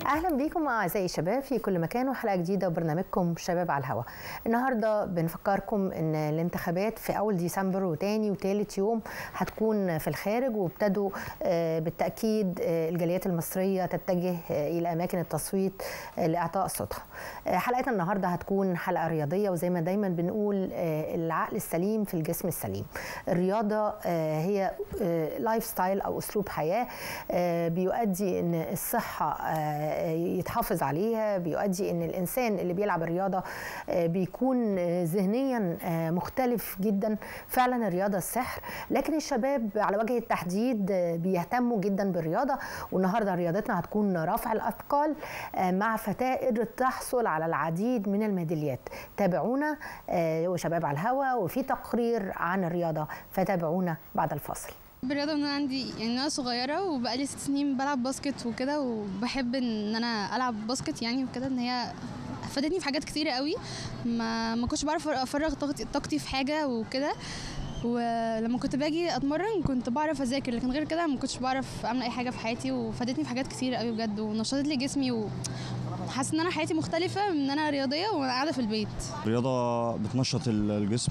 اهلا بيكم اعزائي الشباب في كل مكان وحلقه جديده وبرنامجكم شباب على الهواء النهارده بنفكركم ان الانتخابات في اول ديسمبر وتاني وتالت يوم هتكون في الخارج وابتدوا آه، بالتاكيد آه، الجاليات المصريه تتجه آه، الى اماكن التصويت آه، لاعطاء صوتها آه، حلقتنا النهارده هتكون حلقه رياضيه وزي ما دايما بنقول آه، العقل السليم في الجسم السليم الرياضه آه، هي لايف ستايل او اسلوب حياه آه، بيؤدي ان الصحه آه، يتحافظ عليها بيؤدي ان الانسان اللي بيلعب الرياضه آه، بيكون آه، ذهنيا آه، مختلف جدا فعلا الرياضه السحر لكن الشباب على وجه التحديد آه، بيهتموا جدا بالرياضه والنهارده رياضتنا هتكون رفع الاثقال آه، مع فتاه قدرت تحصل على العديد من الميداليات تابعونا آه، وشباب على الهوا وفي تقرير عن الرياضه فتابعونا بعد الفاصل بالرياضة ان انا عندي يعني انا صغيرة وبقالي ست سنين بلعب باسكت وكده وبحب ان انا العب باسكت يعني وكده ان هي فادتني في حاجات كتيرة قوي ما ما كنتش بعرف افرغ طاقتي طاقتي في حاجة وكده ولما كنت باجي اتمرن كنت بعرف اذاكر لكن غير كده ما كنتش بعرف اعمل اي حاجة في حياتي وفادتني في حاجات كتيرة قوي بجد ونشطت لي جسمي وحاسة ان انا حياتي مختلفة من ان انا رياضية وانا قاعدة في البيت الرياضة بتنشط ال- الجسم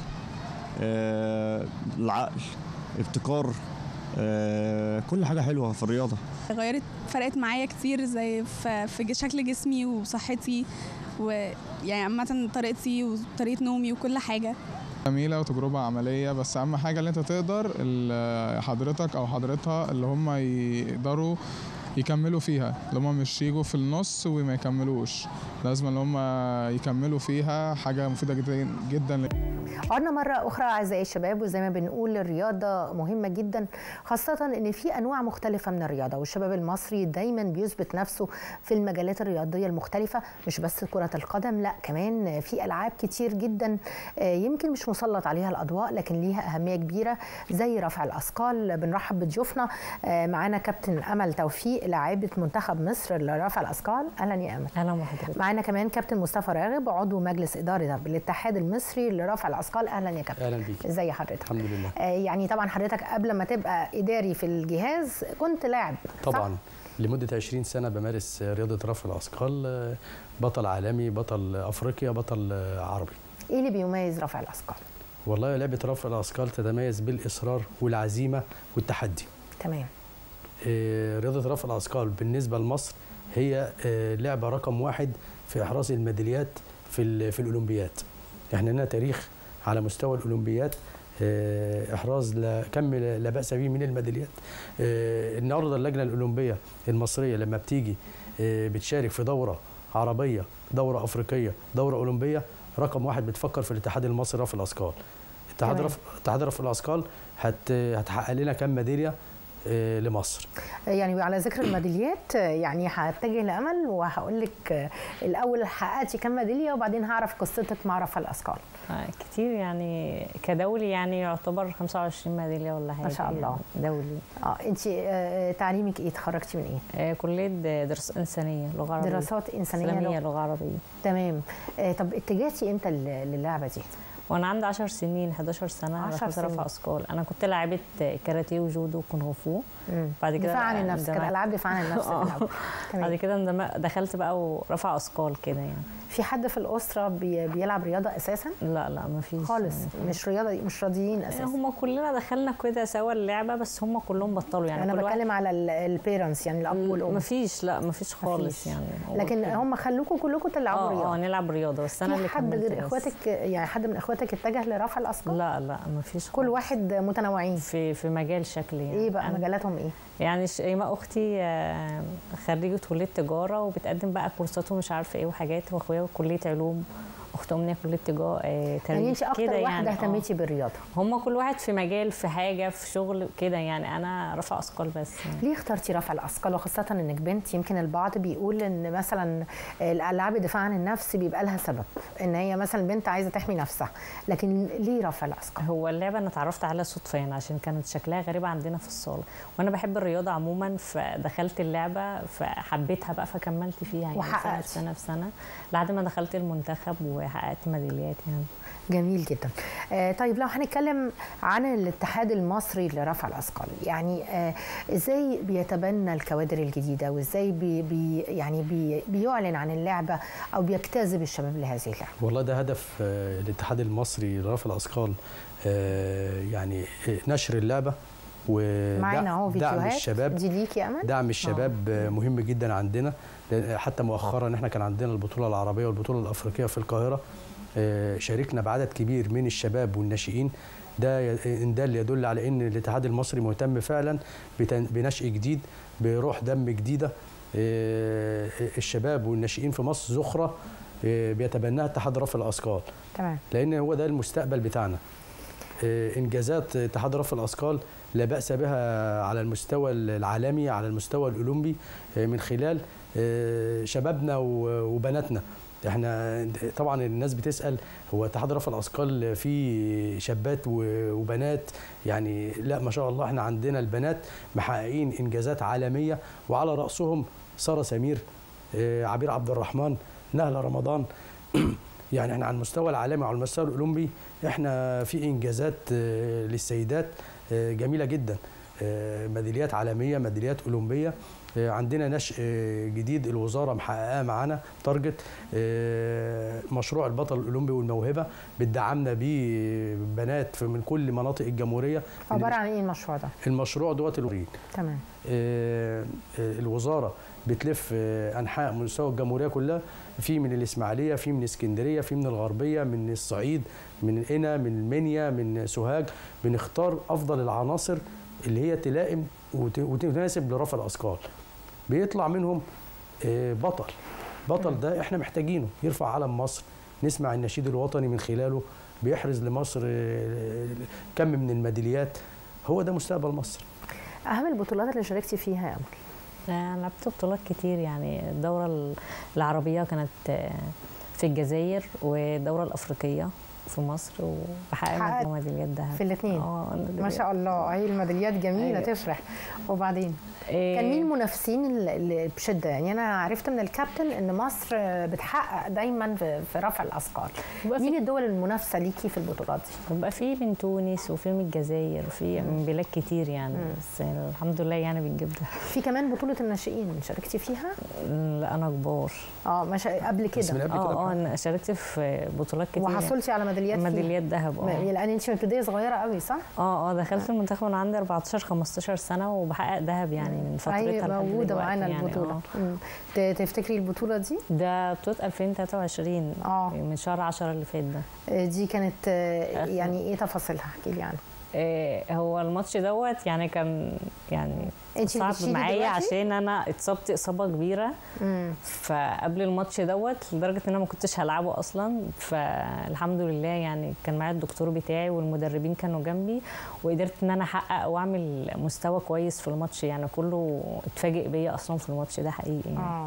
آه، العقل ابتكار آه، كل حاجة حلوة في الرياضة غيرت فرقت معايا كتير زي في في شكل جسمي وصحتي ويعني عامة طريقتي وطريقة نومي وكل حاجة جميلة وتجربة عملية بس أهم حاجة اللي أنت تقدر ال- حضرتك أو حضرتها اللي هم يقدروا يكملوا فيها اللي هم مش يجوا في النص وما يكملوش لازم اللي هم يكملوا فيها حاجة مفيدة جدا جدا عدنا مرة أخرى أعزائي الشباب وزي ما بنقول الرياضة مهمة جدا خاصة إن في أنواع مختلفة من الرياضة والشباب المصري دايما بيثبت نفسه في المجالات الرياضية المختلفة مش بس كرة القدم لا كمان في ألعاب كتير جدا آه، يمكن مش مسلط عليها الأضواء لكن ليها أهمية كبيرة زي رفع الأثقال بنرحب بضيوفنا آه، معانا كابتن أمل توفيق لاعبة منتخب مصر لرفع الأثقال أهلا يا أمل اهلا بحضرتك معانا كمان كابتن مصطفى راغب عضو مجلس إدارة بالاتحاد المصري لرفع الأثقال أهلا يا كابتن اهلا بيك ازي حضرتك الحمد لله آه، يعني طبعا حضرتك قبل ما تبقى اداري في الجهاز كنت لاعب صح؟ طبعا لمده 20 سنه بمارس رياضه رفع الاثقال آه، بطل عالمي بطل افريقيا بطل آه، عربي ايه اللي بيميز رفع الاثقال والله لعبه رفع الاثقال تتميز بالاصرار والعزيمه والتحدي تمام آه، رياضه رفع الاثقال بالنسبه لمصر هي آه، لعبه رقم واحد في احراز الميداليات في ال- في الاولمبياد احنا لنا تاريخ على مستوى الاولمبياد آه، احراز لا كم لا باس به من الميداليات آه، النهارده اللجنه الاولمبيه المصريه لما بتيجي آه، بتشارك في دوره عربيه دوره افريقيه دوره اولمبيه رقم واحد بتفكر في الاتحاد المصري رفع الاثقال اتحاد تمام. رفع اتحاد رفع الاثقال هت هتحقق لنا كم ميداليه آه، لمصر آه، يعني على ذكر الميداليات آه، يعني هتجه لامل وهقول لك آه، الاول حققتي كام ميداليه وبعدين هعرف قصتك مع رفع الاثقال آه، كتير يعني كدولي يعني يعتبر 25 ميداليه ولا حاجه شاء الله. يعني دولي اه انت تعليمك ايه اتخرجتي من ايه آه، كليه دراسات انسانيه لغه عربيه دراسات انسانيه اسلاميه لغة. لغه عربيه تمام آه، طب اتجهتي امتى لل- للعبه دي وانا عندي 10 سنين 11 سنه 10 دخلت سنين. رفع اثقال انا كنت لاعبه كاراتيه وجودو وكونغ فو مم. بعد كده دفاع عن بقى النفس كده اندمجت- العاب دفاع عن النفس في آه. الأول. بعد تمام كده اندمج- دخلت بقى ورفع اثقال كده يعني في حد في الاسره بي- بيلعب رياضه اساسا لا لا ما فيش خالص مش رياضه مش راضيين اساسا هم كلنا دخلنا كده سوا اللعبه بس هم كلهم بطلوا يعني انا كل واحد بتكلم على البيرنتس يعني الاب والام مفيش لا مفيش خالص مفيش. يعني هو لكن كده. هم خلوكم كلكم تلعبوا اه اه رياضه نلعب رياضه بس انا في اللي حد كملت غير بس. اخواتك يعني حد من اخواتك اتجه لرفع الاثقال لا لا مفيش كل خالص. واحد متنوعين في في مجال شكل يعني ايه بقى أنا- مجالاتهم ايه يعني شيماء اختي آه، خريجه كليه تجاره وبتقدم بقى كورسات ومش عارفه ايه وحاجات واخويا كليه علوم اخت امنيه كليه تجاره آه، تاريخ يعني انت اكتر كده واحده يعني، آه. اهتميتي بالرياضه هم كل واحد في مجال في حاجه في شغل كده يعني انا رفع اثقال بس يعني. ليه اخترتي رفع الاثقال وخاصه انك بنت يمكن البعض بيقول ان مثلا الالعاب الدفاع عن النفس بيبقى لها سبب ان هي مثلا بنت عايزه تحمي نفسها لكن ليه رفع الاثقال هو اللعبه انا اتعرفت عليها صدفه يعني عشان كانت شكلها غريبه عندنا في الصاله وانا بحب الرياضه عموما فدخلت اللعبه فحبيتها بقى فكملت فيها يعني سنه وحققتي. في سنه في سنه لحد ما دخلت المنتخب و... وحققت ميداليات يعني جميل جدا آه طيب لو هنتكلم عن الاتحاد المصري لرفع الاثقال يعني آه ازاي بيتبنى الكوادر الجديده وازاي بي بي يعني بي بيعلن عن اللعبه او بيجتذب الشباب لهذه اللعبه والله ده هدف آه، الاتحاد المصري لرفع الاثقال آه، يعني آه، نشر اللعبه معانا اهو ودعم فيديوهات الشباب دي ليك يا امل دعم الشباب آه، مهم جدا عندنا لأن حتى مؤخرا احنا كان عندنا البطوله العربيه والبطوله الافريقيه في القاهره آه، شاركنا بعدد كبير من الشباب والناشئين ده ي- إن ده اللي يدل على ان الاتحاد المصري مهتم فعلا بتن- بنشء جديد بروح دم جديده آه، الشباب والناشئين في مصر ذخره آه، بيتبناها اتحاد رفع الاثقال تمام لان هو ده المستقبل بتاعنا آه، انجازات اتحاد رفع الاثقال لا باس بها على المستوى العالمي على المستوى الاولمبي آه، من خلال آه، شبابنا و- وبناتنا احنا طبعا الناس بتسال هو اتحاد رفع الاثقال فيه شابات و- وبنات يعني لا ما شاء الله احنا عندنا البنات محققين انجازات عالميه وعلى راسهم ساره سمير آه، عبير عبد الرحمن نهله رمضان يعني احنا على المستوى العالمي وعلى المستوى الاولمبي احنا في انجازات آه، للسيدات آه، جميله جدا آه، ميداليات عالميه ميداليات اولمبيه آه، عندنا نشء آه، جديد الوزاره محققاه معانا تارجت آه، مشروع البطل الاولمبي والموهبه بتدعمنا بيه بنات في- من كل مناطق الجمهوريه عباره عن ايه المشروع ده المشروع دوت الوريد تمام آه، آه، الوزاره بتلف آه، انحاء مستوى الجمهوريه كلها في من الاسماعيليه في من اسكندريه في من الغربيه من الصعيد من قنا من المنيا من سوهاج بنختار افضل العناصر اللي هي تلائم وت- وتناسب لرفع الاثقال بيطلع منهم آه، بطل بطل ده احنا محتاجينه يرفع علم مصر نسمع النشيد الوطني من خلاله بيحرز لمصر آه، كم من الميداليات هو ده مستقبل مصر اهم البطولات اللي شاركتي فيها يا امل أنا لعبت بطولات كتير يعني الدورة ال- العربية كانت آه، في الجزائر والدورة الأفريقية في مصر وبحقق حققت ميداليات ذهب في الاثنين اه ما شاء الله هي الميداليات جميله أيوة. تفرح وبعدين كان مين المنافسين اللي- اللي بشده يعني انا عرفت من الكابتن ان مصر بتحقق دايما في في رفع الاثقال بيبقى في- مين الدول المنافسه ليكي في البطولات دي بيبقى في من تونس وفي من الجزائر وفي من بلاد كتير يعني بس الحمد لله يعني بنجيب ده في كمان بطوله الناشئين شاركتي فيها لا انا كبار اه ما شا... قبل بس من كده قبل كده اه اه أنا شاركت في بطولات كتير وحصلتي على ميداليات فيها ميداليات ذهب ما- اه لان انت مبتدئه صغيره قوي صح؟ اه اه دخلت المنتخب وانا عندي 14 15 سنه وبحقق ذهب يعني من فترتها هي لحد موجوده دلوقتي معانا يعني البطوله آه. مم. ت- تفتكري البطوله دي ده بطوله 2023 اه من شهر 10 اللي فات ده آه، دي كانت آه، آخر. يعني ايه تفاصيلها احكي لي عنها آه، هو الماتش دوت يعني كان يعني انت صعب بتشيلي معايا دلوقتي؟ عشان انا اتصبت اصابه كبيره مم. فقبل الماتش دوت لدرجه ان انا ما كنتش هلعبه اصلا فالحمد لله يعني كان معايا الدكتور بتاعي والمدربين كانوا جنبي وقدرت ان انا احقق واعمل مستوى كويس في الماتش يعني كله اتفاجئ بيا اصلا في الماتش ده حقيقي يعني. اه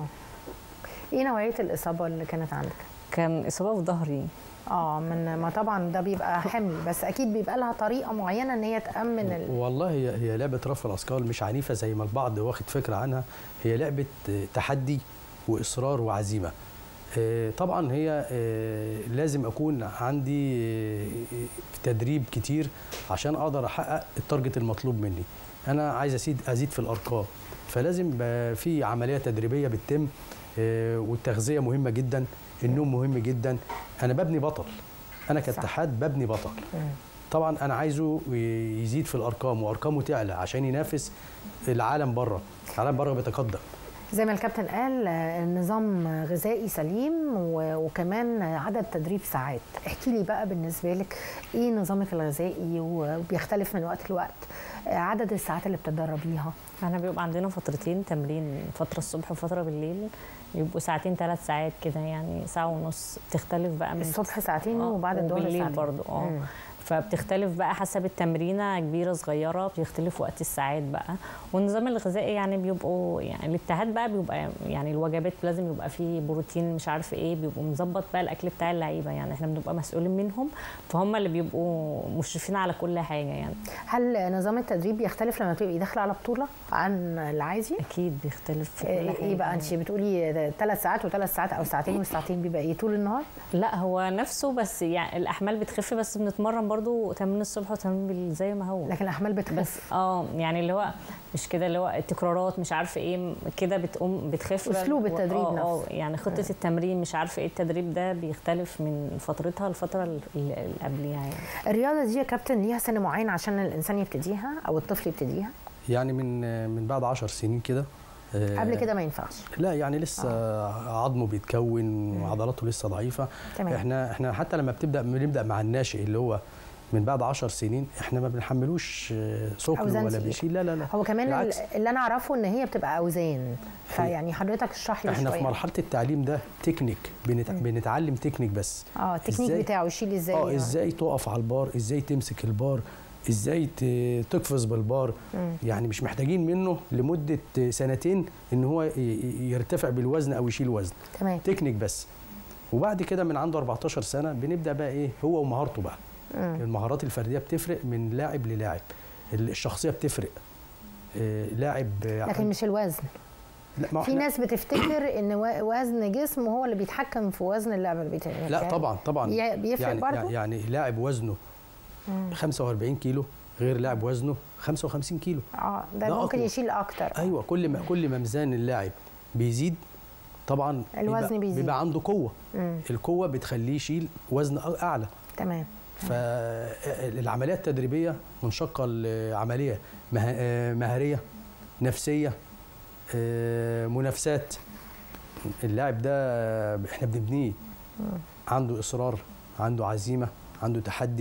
ايه نوعيه الاصابه اللي كانت عندك؟ كان اصابه في ظهري اه من ما طبعا ده بيبقى حمل بس اكيد بيبقى لها طريقه معينه ان هي تامن ال... والله هي هي لعبه رفع الاثقال مش عنيفه زي ما البعض واخد فكره عنها هي لعبه آه، تحدي واصرار وعزيمه آه، طبعا هي آه، لازم اكون عندي آه، تدريب كتير عشان اقدر احقق التارجت المطلوب مني انا عايز ازيد ازيد في الارقام فلازم يبقى في عمليه تدريبيه بتتم آه، والتغذيه مهمه جدا النوم مهم جدا انا ببني بطل انا كاتحاد ببني بطل طبعا انا عايزه يزيد في الارقام وارقامه تعلى عشان ينافس العالم بره العالم بره بيتقدم زي ما الكابتن قال آه، نظام غذائي سليم و- وكمان عدد تدريب ساعات احكي لي بقى بالنسبه لك ايه نظامك الغذائي وبيختلف من وقت لوقت آه، عدد الساعات اللي بتتدربيها احنا بيبقى عندنا فترتين تمرين فتره الصبح وفتره بالليل يبقوا ساعتين ثلاث ساعات كده يعني ساعه ونص تختلف بقى من الصبح ساعتين آه، وبعد الظهر وبالليل ساعتين برضو اه مم. فبتختلف بقى حسب التمرينه كبيره صغيره بيختلف وقت الساعات بقى والنظام الغذائي يعني بيبقوا يعني الاتحاد بقى بيبقى يعني الوجبات لازم يبقى فيه بروتين مش عارف ايه بيبقوا مظبط بقى الاكل بتاع اللعيبه يعني احنا بنبقى مسؤولين منهم فهم اللي بيبقوا مشرفين على كل حاجه يعني هل نظام التدريب يختلف لما تبقي داخله على بطوله عن العادي؟ اكيد بيختلف في كل ايه حاجه إيه بقى انت بتقولي ثلاث ساعات وثلاث ساعات او ساعتين وساعتين بيبقى ايه طول النهار؟ لا هو نفسه بس يعني الاحمال بتخف بس بنتمرن برضو تمرين الصبح وتمرين بالليل زي ما هو لكن الاحمال بتخف بس اه يعني اللي هو مش كده اللي هو التكرارات مش عارفه ايه كده بتقوم بتخف أسلوب التدريب آه، آه، نفسه. يعني خطه التمرين مش عارفه ايه التدريب ده بيختلف من فترتها للفتره ال- اللي قبليها يعني الرياضه دي يا كابتن ليها سن معين عشان الانسان يبتديها او الطفل يبتديها يعني من من بعد 10 سنين كده آه، قبل كده ما ينفعش لا يعني لسه عظمه بيتكون وعضلاته لسه ضعيفه تمام. احنا احنا حتى لما بتبدا بنبدا مع الناشئ اللي هو من بعد 10 سنين احنا ما بنحملوش آه، ثقل أوزان ولا تقيلة. بيشيل لا لا لا هو كمان بالعكس. ال- اللي انا اعرفه ان هي بتبقى اوزان فيعني حضرتك اشرح لي احنا شويه في مرحله التعليم ده تكنيك بنت... بنتعلم تكنيك بس اه التكنيك إزاي؟ بتاعه يشيل ازاي اه ازاي تقف على البار ازاي تمسك البار ازاي ت- تقفز بالبار يعني مش محتاجين منه لمده سنتين ان هو ي- ي- يرتفع بالوزن او يشيل وزن تمام تكنيك بس وبعد كده من عنده 14 سنه بنبدا بقى ايه هو ومهارته بقى مم. المهارات الفرديه بتفرق من لاعب للاعب الشخصيه بتفرق آه، لاعب آه، لكن مش الوزن لا, ما في إحنا- ناس بتفتكر ان و- وزن جسم هو اللي بيتحكم في وزن اللعبه اللي بيتعمل لا طبعا طبعا ي- بيفرق يعني برضه؟ يعني- يعني لاعب وزنه 45 كيلو غير لاعب وزنه 55 كيلو اه ده ده ممكن أقوى. يشيل اكتر ايوه كل ما كل ما ميزان اللاعب بيزيد طبعا الوزن بيبقى, بيزيد. بيبقى عنده قوه مم. القوه بتخليه يشيل وزن أ- اعلى تمام فالعمليه التدريبيه منشقه لعمليه مه- آه، مهاريه نفسيه آه، منافسات اللاعب ده احنا بنبنيه عنده اصرار عنده عزيمه عنده تحدي